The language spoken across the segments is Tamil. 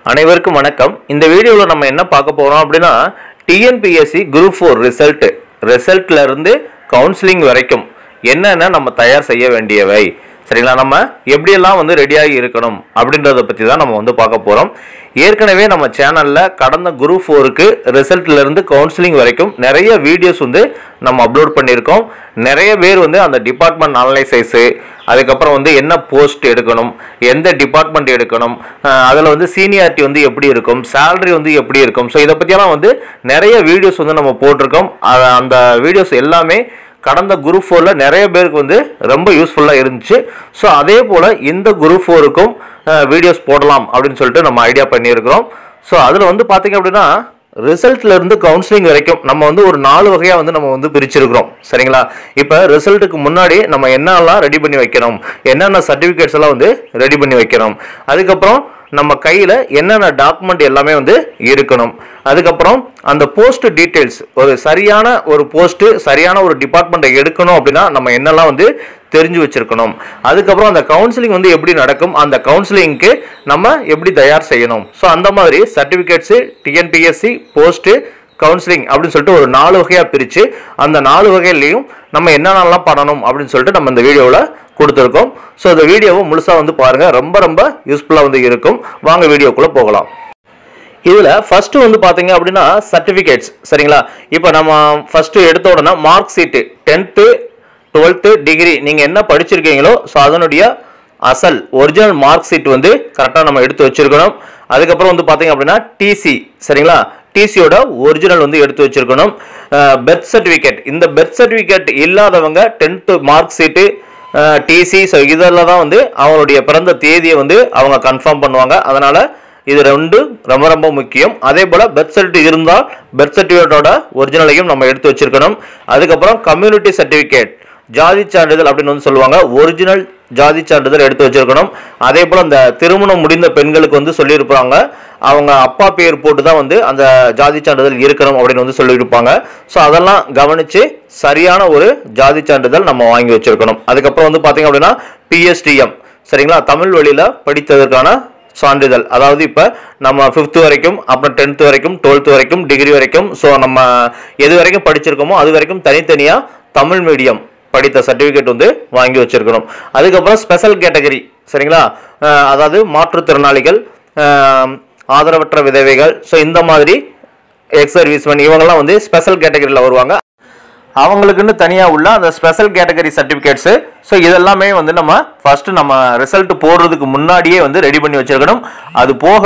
அனைவருக்கும் வணக்கம் இந்த வீடியோவில் நம்ம என்ன பார்க்க போகிறோம் அப்படின்னா டிஎன்பிஎஸ்சி குரூப் ஃபோர் ரிசல்ட் ரிசல்ட்ல இருந்து கவுன்சிலிங் வரைக்கும் என்னென்ன நம்ம தயார் செய்ய வேண்டியவை சரிங்களா நம்ம எப்படியெல்லாம் வந்து ரெடியாகி இருக்கணும் அப்படின்றத பற்றி தான் நம்ம வந்து பார்க்க போகிறோம் ஏற்கனவே நம்ம சேனலில் கடந்த குரூப் ஃபோருக்கு ரிசல்ட்லேருந்து கவுன்சிலிங் வரைக்கும் நிறைய வீடியோஸ் வந்து நம்ம அப்லோட் பண்ணியிருக்கோம் நிறைய பேர் வந்து அந்த டிபார்ட்மெண்ட் அனலைசைஸு அதுக்கப்புறம் வந்து என்ன போஸ்ட் எடுக்கணும் எந்த டிபார்ட்மெண்ட் எடுக்கணும் அதில் வந்து சீனியாரிட்டி வந்து எப்படி இருக்கும் salary வந்து எப்படி இருக்கும் ஸோ இதை பற்றியெல்லாம் வந்து நிறைய வீடியோஸ் வந்து நம்ம போட்டிருக்கோம் அ- அந்த வீடியோஸ் எல்லாமே கடந்த குரூப் ஃபோரில் நிறைய பேருக்கு வந்து ரொம்ப யூஸ்ஃபுல்லாக இருந்துச்சு ஸோ அதே போல் இந்த குரூப் ஃபோருக்கும் வீடியோஸ் போடலாம் அப்படின்னு சொல்லிட்டு நம்ம ஐடியா பண்ணியிருக்கிறோம் ஸோ அதில் வந்து பார்த்தீங்க அப்படின்னா ரிசல்ட்ல இருந்து கவுன்சிலிங் வரைக்கும் நம்ம வந்து ஒரு நாலு வகையா வந்து நம்ம வந்து பிரிச்சிருக்கிறோம் சரிங்களா இப்போ ரிசல்ட்டுக்கு முன்னாடி நம்ம என்னெல்லாம் ரெடி பண்ணி வைக்கணும் என்னென்ன சர்டிஃபிகேட்ஸ் எல்லாம் வந்து ரெடி பண்ணி வைக்கணும் அதுக்கப்புறம் நம்ம கையில் என்னென்ன டாக்குமெண்ட் எல்லாமே வந்து இருக்கணும் அதுக்கப்புறம் அந்த போஸ்ட் டீட்டெயில்ஸ் ஒரு சரியான ஒரு போஸ்ட் சரியான ஒரு டிபார்ட்மெண்ட்டை எடுக்கணும் அப்படின்னா நம்ம என்னெல்லாம் வந்து தெரிஞ்சு வச்சிருக்கணும் அதுக்கப்புறம் அந்த கவுன்சிலிங் வந்து எப்படி நடக்கும் அந்த கவுன்சிலிங்க்கு நம்ம எப்படி தயார் செய்யணும் ஸோ அந்த மாதிரி சர்டிஃபிகேட்ஸு டிஎன்பிஎஸ்சி போஸ்ட்டு கவுன்சிலிங் அப்படின்னு சொல்லிட்டு ஒரு நாலு வகையாக பிரித்து அந்த நாலு வகையிலையும் நம்ம என்னென்னலாம் பண்ணணும் அப்படின்னு சொல்லிட்டு நம்ம இந்த வீடியோவில் கொடுத்துருக்கோம் ஸோ இந்த வீடியோவை முழுசாக வந்து பாருங்கள் ரொம்ப ரொம்ப யூஸ்ஃபுல்லாக வந்து இருக்கும் வாங்க வீடியோக்குள்ளே போகலாம் இதில் ஃபஸ்ட்டு வந்து பார்த்தீங்க அப்படின்னா சர்டிஃபிகேட்ஸ் சரிங்களா இப்போ நம்ம ஃபஸ்ட்டு எடுத்த உடனே mark sheet tenth twelfth degree நீங்கள் என்ன படிச்சிருக்கீங்களோ ஸோ அதனுடைய அசல் ஒரிஜினல் மார்க் ஷீட் வந்து கரெக்டாக நம்ம எடுத்து வச்சிருக்கணும் அதுக்கப்புறம் வந்து பார்த்தீங்க அப்படின்னா டிசி சரிங்களா டிசியோட ஒரிஜினல் வந்து எடுத்து வச்சிருக்கணும் பெர்த் சர்டிஃபிகேட் இந்த பெர்த் சர்டிஃபிகேட் இல்லாதவங்க tenth mark sheet TC so இதெல்லாம் தான் வந்து அவங்களுடைய பிறந்த தேதியை வந்து அவங்க கன்ஃபார்ம் பண்ணுவாங்க அதனால இது ரெண்டு ரொம்ப ரொம்ப முக்கியம் அதே போல் பெர்த் சர்டிஃபிகேட் இருந்தால் பெர்த் சர்டிஃபிகேட்டோட ஒரிஜினலையும் நம்ம எடுத்து வச்சிருக்கணும் அதுக்கப்புறம் கம்யூனிட்டி சர்டிஃபிகேட் ஜாதி சான்றிதழ் அப்படின்னு வந்து சொல்லுவாங்க ஒரிஜினல் ஜாதி சான்றிதழ் எடுத்து வச்சிருக்கணும் அதே போல் அந்த திருமணம் முடிந்த பெண்களுக்கு வந்து சொல்லியிருப்பாங்க அவங்க அப்பா பேர் போட்டு தான் வந்து அந்த ஜாதி சான்றிதழ் இருக்கணும் அப்படின்னு வந்து சொல்லியிருப்பாங்க ஸோ அதெல்லாம் கவனித்து சரியான ஒரு ஜாதி சான்றிதழ் நம்ம வாங்கி வச்சிருக்கணும் அதுக்கப்புறம் வந்து பார்த்தீங்க அப்படின்னா பிஎஸ்டிஎம் சரிங்களா தமிழ் வழியில் படித்ததற்கான சான்றிதழ் அதாவது இப்போ நம்ம ஃபிஃப்த் வரைக்கும் அப்புறம் டென்த் வரைக்கும் டுவெல்த் வரைக்கும் டிகிரி வரைக்கும் ஸோ நம்ம எது வரைக்கும் படிச்சிருக்கோமோ அது வரைக்கும் தனித்தனியாக தமிழ் மீடியம் படித்த சர்டிஃபிகேட் வந்து வாங்கி வச்சிருக்கணும் அதுக்கப்புறம் ஸ்பெஷல் கேட்டகரி சரிங்களா அஹ் அதாவது மாற்றுத்திறனாளிகள் அஹ் ஆதரவற்ற விதவைகள் ஸோ இந்த மாதிரி எக்ஸ் சர்வீஸ்மேன் இவங்கெல்லாம் வந்து ஸ்பெஷல் கேட்டகரியில் வருவாங்க அவங்களுக்குன்னு தனியாக உள்ள அந்த ஸ்பெஷல் கேட்டகரி சர்டிஃபிகேட்ஸு ஸோ இதெல்லாமே வந்து நம்ம ஃபஸ்ட்டு நம்ம ரிசல்ட் போடுறதுக்கு முன்னாடியே வந்து ரெடி பண்ணி வச்சிருக்கணும் அது போக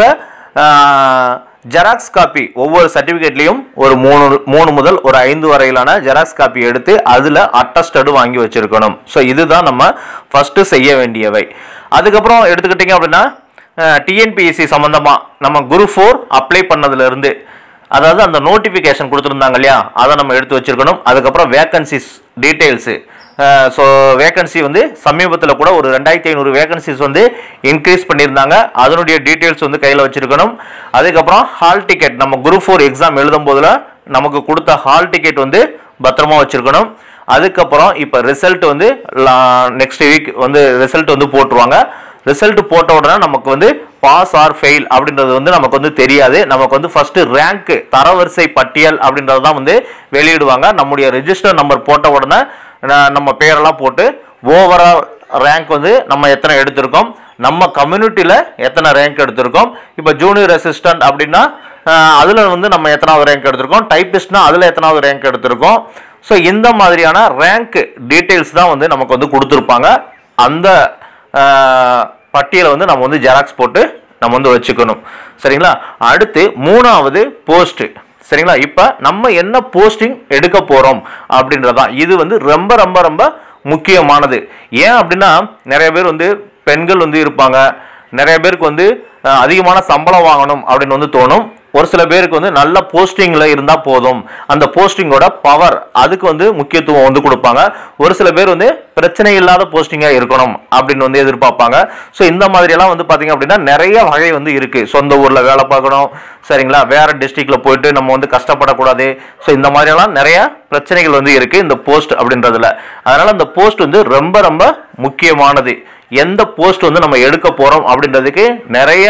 ஜெராக்ஸ் காப்பி ஒவ்வொரு சர்டிஃபிகேட்லேயும் ஒரு மூணு மூணு முதல் ஒரு ஐந்து வரையிலான ஜெராக்ஸ் காப்பி எடுத்து அதில் அட்டஸ்டடு வாங்கி வச்சிருக்கணும் ஸோ இதுதான் நம்ம ஃபஸ்ட்டு செய்ய வேண்டியவை அதுக்கப்புறம் எடுத்துக்கிட்டிங்க அப்படின்னா டிஎன்பிஎஸ்சி சம்மந்தமாக நம்ம குரு ஃபோர் அப்ளை பண்ணதுலேருந்து அதாவது அந்த நோட்டிஃபிகேஷன் கொடுத்துருந்தாங்க இல்லையா அதை நம்ம எடுத்து வச்சிருக்கணும் அதுக்கப்புறம் வேக்கன்சிஸ் டீட்டெயில்ஸு ஸோ வேகன்சி வந்து சமீபத்தில் கூட ஒரு ரெண்டாயிரத்தி ஐநூறு வேகன்சிஸ் வந்து இன்க்ரீஸ் பண்ணியிருந்தாங்க அதனுடைய டீட்டெயில்ஸ் வந்து கையில் வச்சிருக்கணும் அதுக்கப்புறம் ஹால் டிக்கெட் நம்ம குரூப் ஃபோர் எக்ஸாம் எழுதும் போதில் நமக்கு கொடுத்த ஹால் டிக்கெட் வந்து பத்திரமா வச்சிருக்கணும் அதுக்கப்புறம் இப்போ ரிசல்ட் வந்து நெக்ஸ்ட் வீக் வந்து ரிசல்ட் வந்து போட்டுருவாங்க ரிசல்ட் போட்ட உடனே நமக்கு வந்து பாஸ் ஆர் ஃபெயில் அப்படின்றது வந்து நமக்கு வந்து தெரியாது நமக்கு வந்து ஃபர்ஸ்ட் ரேங்க் தரவரிசை பட்டியல் அப்படின்றது தான் வந்து வெளியிடுவாங்க நம்முடைய ரெஜிஸ்டர் நம்பர் போட்ட உடனே ந- நம்ம பேரெல்லாம் போட்டு ஓவரால் ரேங்க் வந்து நம்ம எத்தனை எடுத்திருக்கோம் நம்ம கம்யூனிட்டியில் எத்தனை ரேங்க் எடுத்திருக்கோம் இப்போ ஜூனியர் அசிஸ்டன்ட் அப்படின்னா அதில் வந்து நம்ம எத்தனாவது ரேங்க் எடுத்திருக்கோம் டைப்பிஸ்ட்னா அதில் எத்தனாவது ரேங்க் எடுத்திருக்கோம் ஸோ இந்த மாதிரியான ரேங்க் டீட்டெயில்ஸ் தான் வந்து நமக்கு வந்து கொடுத்துருப்பாங்க அந்த ஆஹ், பட்டியலை வந்து நம்ம வந்து ஜெராக்ஸ் போட்டு நம்ம வந்து வச்சுக்கணும் சரிங்களா அடுத்து மூணாவது போஸ்ட் சரிங்களா இப்போ நம்ம என்ன போஸ்டிங் எடுக்க போகிறோம் அப்படின்றதான் இது வந்து ரொம்ப ரொம்ப ரொம்ப முக்கியமானது ஏன் அப்படின்னா நிறைய பேர் வந்து பெண்கள் வந்து இருப்பாங்க நிறைய பேருக்கு வந்து அஹ், அதிகமான சம்பளம் வாங்கணும் அப்படின்னு வந்து தோணும் ஒரு சில பேருக்கு வந்து நல்ல போஸ்டிங்கில் இருந்தால் போதும் அந்த போஸ்டிங்கோட பவர் அதுக்கு வந்து முக்கியத்துவம் வந்து கொடுப்பாங்க ஒரு சில பேர் வந்து பிரச்சனை இல்லாத போஸ்டிங்காக இருக்கணும் அப்படின்னு வந்து எதிர்பார்ப்பாங்க ஸோ இந்த மாதிரியெல்லாம் வந்து பார்த்தீங்க அப்படின்னா நிறைய வகை வந்து இருக்குது சொந்த ஊரில் வேலை பார்க்கணும் சரிங்களா வேற டிஸ்ட்ரிக்டில் போயிட்டு நம்ம வந்து கஷ்டப்படக்கூடாது ஸோ இந்த மாதிரியெல்லாம் நிறைய பிரச்சனைகள் வந்து இருக்குது இந்த போஸ்ட் அப்படின்றதுல அதனால் அந்த போஸ்ட் வந்து ரொம்ப ரொம்ப முக்கியமானது எந்த போஸ்ட் வந்து நம்ம எடுக்க போகிறோம் அப்படின்றதுக்கு நிறைய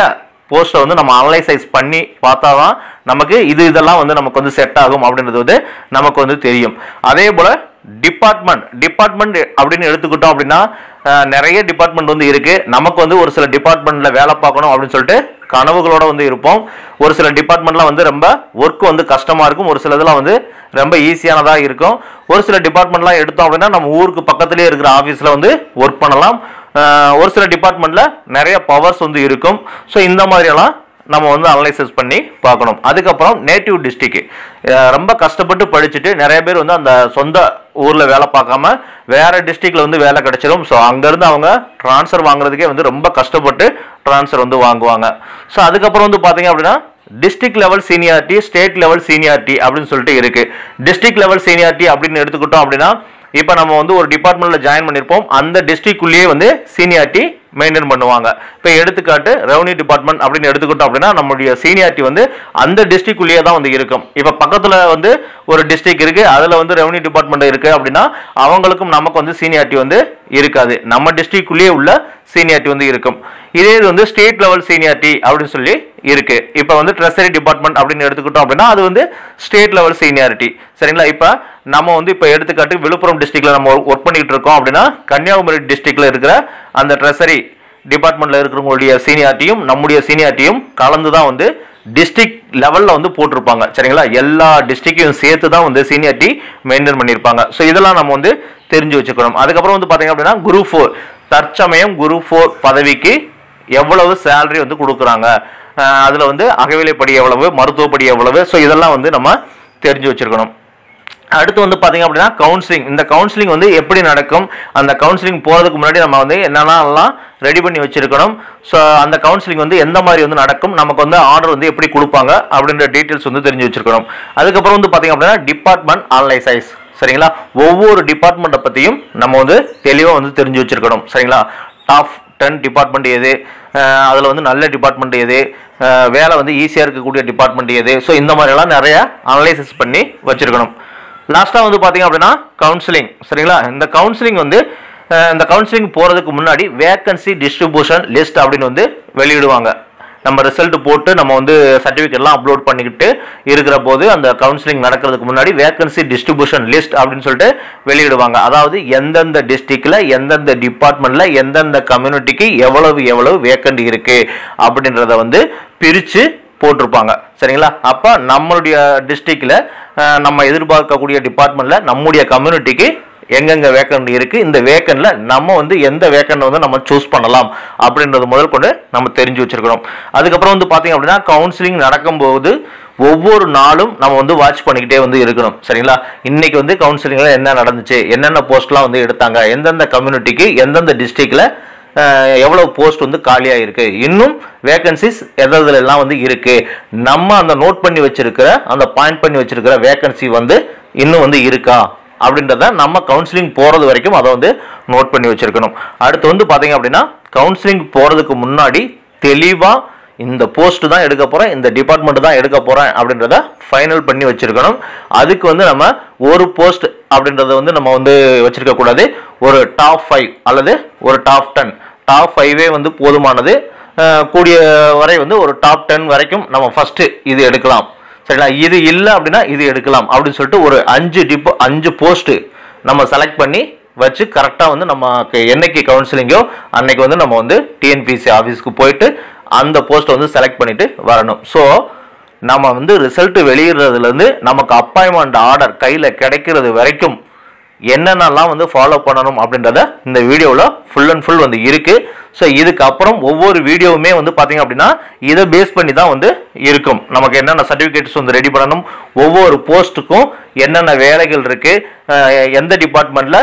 போஸ்ட்டை வந்து நம்ம அனலைசைஸ் பண்ணி பார்த்தா தான் நமக்கு இது இதெல்லாம் வந்து நமக்கு வந்து செட் ஆகும் அப்படின்றது வந்து நமக்கு வந்து தெரியும் அதே போல் டிபார்ட்மெண்ட் டிபார்ட்மெண்ட் அப்படின்னு எடுத்துக்கிட்டோம் அப்படின்னா அஹ், நிறைய டிபார்ட்மெண்ட் வந்து இருக்கு நமக்கு வந்து ஒரு சில டிபார்ட்மெண்ட்ல வேலை பார்க்கணும் அப்படின்னு சொல்லிட்டு கனவுகளோட வந்து இருப்போம் ஒரு சில டிபார்ட்மெண்ட்லாம் வந்து ரொம்ப ஒர்க் வந்து கஷ்டமா இருக்கும் ஒரு சில இதெல்லாம் வந்து ரொம்ப ஈஸியானதா இருக்கும் ஒரு சில டிபார்ட்மெண்ட்லாம் எடுத்தோம் அப்படின்னா நம்ம ஊருக்கு பக்கத்துலேயே இருக்கிற ஆஃபீஸில் வந்து ஒர்க் பண்ணலாம் அஹ், ஒரு சில டிபார்ட்மெண்ட்ல நிறைய பவர்ஸ் வந்து இருக்கும் ஸோ இந்த மாதிரியெல்லாம் நம்ம வந்து அனலைசிஸ் பண்ணி பார்க்கணும் அதுக்கப்புறம் நேட்டிவ் டிஸ்ட்ரிக்ட் ரொம்ப கஷ்டப்பட்டு படிச்சுட்டு நிறைய பேர் வந்து அந்த சொந்த ஊரில் வேலை பார்க்காம வேற டிஸ்ட்ரிக்ட்ல வந்து வேலை கிடைச்சிடும் ஸோ அங்கேருந்து அவங்க ட்ரான்ஸ்ஃபர் வாங்குறதுக்கே வந்து ரொம்ப கஷ்டப்பட்டு ட்ரான்ஸ்ஃபர் வந்து வாங்குவாங்க ஸோ அதுக்கப்புறம் வந்து பார்த்தீங்க அப்படின்னா district level seniority state level seniority அப்படின்னு சொல்லிட்டு இருக்கு டிஸ்ட்ரிக்ட் லெவல் சீனியாரிட்டி அப்படின்னு எடுத்துக்கிட்டோம் அப்படின்னா இப்போ நம்ம வந்து ஒரு டிபார்ட்மெண்ட்ல ஜாயின் பண்ணியிருப்போம் அந்த டிஸ்ட்ரிக்ட்குள்ளேயே வந்து சீனியாரிட்டி மெயின்டைன் பண்ணுவாங்க இப்போ எடுத்துக்காட்டு ரெவன்யூ டிபார்ட்மெண்ட் அப்படின்னு எடுத்துக்கிட்டோம் அப்படின்னா நம்மளுடைய சீனியாரிட்டி வந்து அந்த டிஸ்ட்ரிக்ட்குள்ளேயே தான் வந்து இருக்கும் இப்போ பக்கத்தில் வந்து ஒரு டிஸ்ட்ரிக்ட் இருக்கு அதில் வந்து ரெவன்யூ டிபார்ட்மெண்ட் இருக்கு அப்படின்னா அவங்களுக்கும் நமக்கு வந்து சீனியாரிட்டி வந்து இருக்காது நம்ம டிஸ்ட்ரிக்ட்குள்ளேயே உள்ள சீனியாரிட்டி வந்து இருக்கும் இதே இது வந்து ஸ்டேட் லெவல் சீனியாரிட்டி அப்படின்னு சொல்லி இருக்கு இப்போ வந்து ட்ரெஸரி டிபார்ட்மெண்ட் அப்படின்னு எடுத்துக்கிட்டோம் அப்படின்னா அது வந்து ஸ்டேட் லெவல் சீனியாரிட்டி சரிங்களா இப்போ நம்ம வந்து இப்போ எடுத்துக்காட்டு விழுப்புரம் டிஸ்ட்ரிக்ட்ல நம்ம ஒர்க் பண்ணிட்டு இருக்கோம் அப்படின்னா கன்னியாகுமரி டிஸ்ட்ரிக்ட்ல இருக்கிற அந்த ட்ரெஸரி டிபார்ட்மெண்ட்ல இருக்கிறவங்களுடைய சீனியாரிட்டியும் நம்முடைய சீனியாரிட்டியும் கலந்து தான் வந்து டிஸ்ட்ரிக்ட் லெவலில் வந்து போட்டிருப்பாங்க சரிங்களா எல்லா டிஸ்ட்ரிக்டையும் சேர்த்து தான் வந்து சீனியாரிட்டி மெயின்டைன் பண்ணியிருப்பாங்க ஸோ இதெல்லாம் நம்ம வந்து தெரிஞ்சு வச்சுக்கணும் அதுக்கப்புறம் வந்து பார்த்தீங்க அப்படின்னா குரு ஃபோர் தற்சமயம் குரு ஃபோர் பதவிக்கு எவ்வளவு சேலரி வந்து கொடுக்குறாங்க அஹ் அதுல வந்து அகவிலைப்படி எவ்வளவு மருத்துவப்படி எவ்வளவு ஸோ இதெல்லாம் வந்து நம்ம தெரிஞ்சு வச்சிருக்கணும் அடுத்து வந்து பாத்தீங்க அப்படின்னா கவுன்சிலிங் இந்த கவுன்சிலிங் வந்து எப்படி நடக்கும் அந்த கவுன்சிலிங் போறதுக்கு முன்னாடி நம்ம வந்து என்னென்னலாம் ரெடி பண்ணி வச்சிருக்கணும் ஸோ அந்த கவுன்சிலிங் வந்து எந்த மாதிரி வந்து நடக்கும் நமக்கு வந்து ஆர்டர் வந்து எப்படி கொடுப்பாங்க அப்படின்ற டீட்டெயில்ஸ் வந்து தெரிஞ்சு வச்சிருக்கணும் அதுக்கப்புறம் வந்து பாத்தீங்க அப்படின்னா டிபார்ட்மெண்ட் அனலைசைஸ் சரிங்களா ஒவ்வொரு டிபார்ட்மெண்ட்டை பற்றியும் நம்ம வந்து தெளிவாக வந்து தெரிஞ்சு வச்சிருக்கணும் சரிங்களா டாப் டென் டிபார்ட்மெண்ட் எது அதில் வந்து நல்ல டிபார்ட்மெண்ட் எது அஹ் வேலை வந்து ஈஸியாக இருக்கக்கூடிய டிபார்ட்மெண்ட் எது ஸோ இந்த மாதிரியெல்லாம் நிறைய அனலைசிஸ் பண்ணி வச்சிருக்கணும் லாஸ்ட்டாக வந்து பார்த்தீங்க அப்படின்னா கவுன்சிலிங் சரிங்களா இந்த கவுன்சிலிங் வந்து அஹ் இந்த கவுன்சிலிங் போகிறதுக்கு முன்னாடி வேக்கன்சி டிஸ்ட்ரிபியூஷன் லிஸ்ட் அப்படின்னு வந்து வெளியிடுவாங்க நம்ம ரிசல்ட் போட்டு நம்ம வந்து சர்டிஃபிகேட்லாம் அப்லோட் பண்ணிக்கிட்டு இருக்கிற போது அந்த கவுன்சிலிங் நடக்கிறதுக்கு முன்னாடி வேக்கன்சி டிஸ்ட்ரிபியூஷன் லிஸ்ட் அப்படின்னு சொல்லிட்டு வெளியிடுவாங்க அதாவது எந்தெந்த டிஸ்ட்ரிக்ட்ல எந்தெந்த டிபார்ட்மெண்ட்ல எந்தெந்த கம்யூனிட்டிக்கு எவ்வளவு எவ்வளவு வேக்கண்ட் இருக்கு அப்படின்றத வந்து பிரித்து போட்டிருப்பாங்க சரிங்களா அப்போ நம்மளுடைய டிஸ்ட்ரிக்டில் நம்ம எதிர்பார்க்கக்கூடிய டிபார்ட்மெண்ட்ல நம்முடைய கம்யூனிட்டிக்கு எங்கெங்க வேக்கண்ட் இருக்கு இந்த வேக்கண்ட்ல நம்ம வந்து எந்த வேக்கண்ட் வந்து நம்ம சூஸ் பண்ணலாம் அப்படின்றது முதல் கொண்டு நம்ம தெரிஞ்சு வச்சிருக்கிறோம் அதுக்கப்புறம் வந்து பாத்தீங்க அப்படின்னா கவுன்சிலிங் நடக்கும்போது ஒவ்வொரு நாளும் நம்ம வந்து வாட்ச் பண்ணிக்கிட்டே வந்து இருக்கணும் சரிங்களா இன்னைக்கு வந்து கவுன்சிலிங்ல என்ன நடந்துச்சு என்னென்ன போஸ்ட்லாம் வந்து எடுத்தாங்க எந்தெந்த கம்யூனிட்டிக்கு எந்தெந்த டிஸ்ட்ரிக்ட்ல எவ்வளவு போஸ்ட் வந்து காலியாக இருக்கு இன்னும் வேகன்சிஸ் எதுல எல்லாம் வந்து இருக்கு நம்ம அந்த நோட் பண்ணி வச்சிருக்கிற அந்த பாயிண்ட் பண்ணி வச்சிருக்கிற வேகன்சி வந்து இன்னும் வந்து இருக்கா அப்படின்றத நம்ம கவுன்சிலிங் போறது வரைக்கும் அதை வந்து நோட் பண்ணி வச்சிருக்கணும் அடுத்து வந்து பாத்தீங்க அப்படின்னா கவுன்சிலிங் போறதுக்கு முன்னாடி தெளிவா இந்த போஸ்ட் தான் எடுக்க போறேன் இந்த டிபார்ட்மெண்ட் தான் எடுக்க போறேன் அப்படின்றத ஃபைனல் பண்ணி வச்சிருக்கணும் அதுக்கு வந்து நம்ம ஒரு போஸ்ட் அப்படின்றத வந்து நம்ம வந்து வச்சிருக்க கூடாது ஒரு டாப் ஃபைவ் அல்லது ஒரு டாப் டென் டாப் ஃபைவே வந்து போதுமானது அஹ் கூடிய வரை வந்து ஒரு டாப் டென் வரைக்கும் நம்ம ஃபர்ஸ்ட் இது எடுக்கலாம் சரிங்களா இது இல்லை அப்படின்னா இது எடுக்கலாம் அப்படின்னு சொல்லிட்டு ஒரு அஞ்சு டிப்போ அஞ்சு போஸ்ட் நம்ம செலக்ட் பண்ணி வச்சு கரெக்டாக வந்து நமக்கு என்னைக்கு கவுன்சிலிங்கோ அன்னைக்கு வந்து நம்ம வந்து டிஎன்பிசி ஆஃபீஸ்க்கு போயிட்டு அந்த போஸ்ட்டை வந்து செலக்ட் பண்ணிட்டு வரணும் ஸோ நம்ம வந்து ரிசல்ட் வெளியிடுறதுலேருந்து நமக்கு அப்பாயின்மெண்ட் ஆர்டர் கையில் கிடைக்கிறது வரைக்கும் என்னென்னலாம் வந்து ஃபாலோ பண்ணணும் அப்படின்றத இந்த வீடியோவில் ஃபுல் அண்ட் ஃபுல் வந்து இருக்கு ஸோ இதுக்கப்புறம் ஒவ்வொரு வீடியோவுமே வந்து பார்த்தீங்க அப்படின்னா இதை பேஸ் பண்ணி தான் வந்து இருக்கும் நமக்கு என்னென்ன சர்டிஃபிகேட்ஸ் வந்து ரெடி பண்ணணும் ஒவ்வொரு போஸ்ட்டுக்கும் என்னென்ன வேலைகள் இருக்கு அஹ் எந்த டிபார்ட்மெண்ட்டில்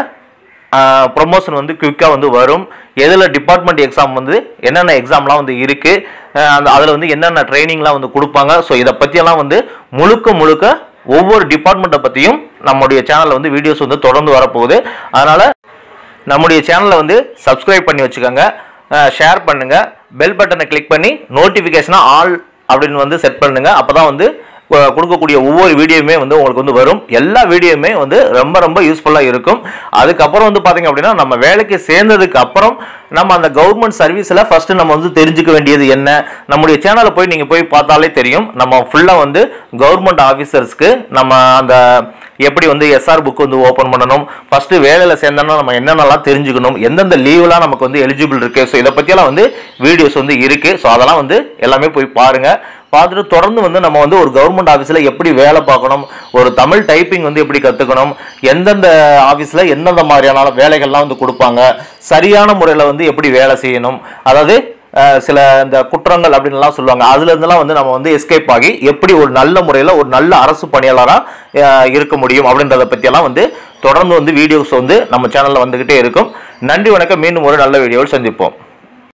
ப்ரொமோஷன் வந்து குயிக்காக வந்து வரும் எதில் டிபார்ட்மெண்ட் எக்ஸாம் வந்து என்னென்ன எக்ஸாம்லாம் வந்து இருக்குது அந்த அதில் வந்து என்னென்ன ட்ரைனிங்லாம் வந்து கொடுப்பாங்க ஸோ இதை பற்றியெல்லாம் வந்து முழுக்க முழுக்க ஒவ்வொரு டிபார்ட்மெண்ட்டை பற்றியும் நம்முடைய சேனலில் வந்து வீடியோஸ் வந்து தொடர்ந்து வரப்போகுது அதனால் நம்முடைய சேனலை வந்து சப்ஸ்கிரைப் பண்ணி வச்சுக்கோங்க ஷேர் பண்ணுங்க பெல் பட்டனை கிளிக் பண்ணி நோட்டிஃபிகேஷனாக ஆல் அப்படின்னு வந்து செட் பண்ணுங்க அப்போ தான் வந்து அஹ், கொடுக்கக்கூடிய ஒவ்வொரு வீடியோவுமே வந்து உங்களுக்கு வந்து வரும் எல்லா வீடியோவுமே வந்து ரொம்ப ரொம்ப யூஸ்ஃபுல்லாக இருக்கும் அதுக்கப்புறம் வந்து பார்த்தீங்க அப்படின்னா நம்ம வேலைக்கு சேர்ந்ததுக்கு அப்புறம் நம்ம அந்த கவர்மெண்ட் சர்வீஸில் ஃபர்ஸ்ட் நம்ம வந்து தெரிஞ்சுக்க வேண்டியது என்ன நம்முடைய சேனலை போய் நீங்கள் போய் பார்த்தாலே தெரியும் நம்ம ஃபுல்லாக வந்து கவர்மெண்ட் ஆஃபீஸர்ஸ்க்கு நம்ம அந்த எப்படி வந்து எஸ்ஆர் புக் வந்து ஓப்பன் பண்ணணும் ஃபர்ஸ்ட் வேலையில் சேர்ந்தோம்னா நம்ம என்னென்னலாம் தெரிஞ்சுக்கணும் எந்தெந்த லீவ்லாம் நமக்கு வந்து எலிஜிபிள் இருக்கு ஸோ இதை பற்றியெல்லாம் வந்து வீடியோஸ் வந்து இருக்கு ஸோ அதெல்லாம் வந்து எல்லாமே போய் பாருங்க பார்த்துட்டு தொடர்ந்து வந்து நம்ம வந்து ஒரு கவர்மெண்ட் ஆஃபீஸில் எப்படி வேலை பார்க்கணும் ஒரு தமிழ் டைப்பிங் வந்து எப்படி கற்றுக்கணும் எந்தெந்த ஆஃபீஸில் எந்தெந்த மாதிரியான வேலைகள்லாம் வந்து கொடுப்பாங்க சரியான முறையில் வந்து எப்படி வேலை செய்யணும் அதாவது அஹ், சில இந்த குற்றங்கள் அப்படின்லாம் சொல்லுவாங்க அதுல இருந்தெல்லாம் வந்து நம்ம வந்து எஸ்கேப் ஆகி எப்படி ஒரு நல்ல முறையில் ஒரு நல்ல அரசு பணியாளராக இருக்க முடியும் அப்படின்றத பற்றியெல்லாம் வந்து தொடர்ந்து வந்து வீடியோஸ் வந்து நம்ம சேனலில் வந்துக்கிட்டே இருக்கும் நன்றி வணக்கம் மீண்டும் ஒரு நல்ல வீடியோவில் சந்திப்போம்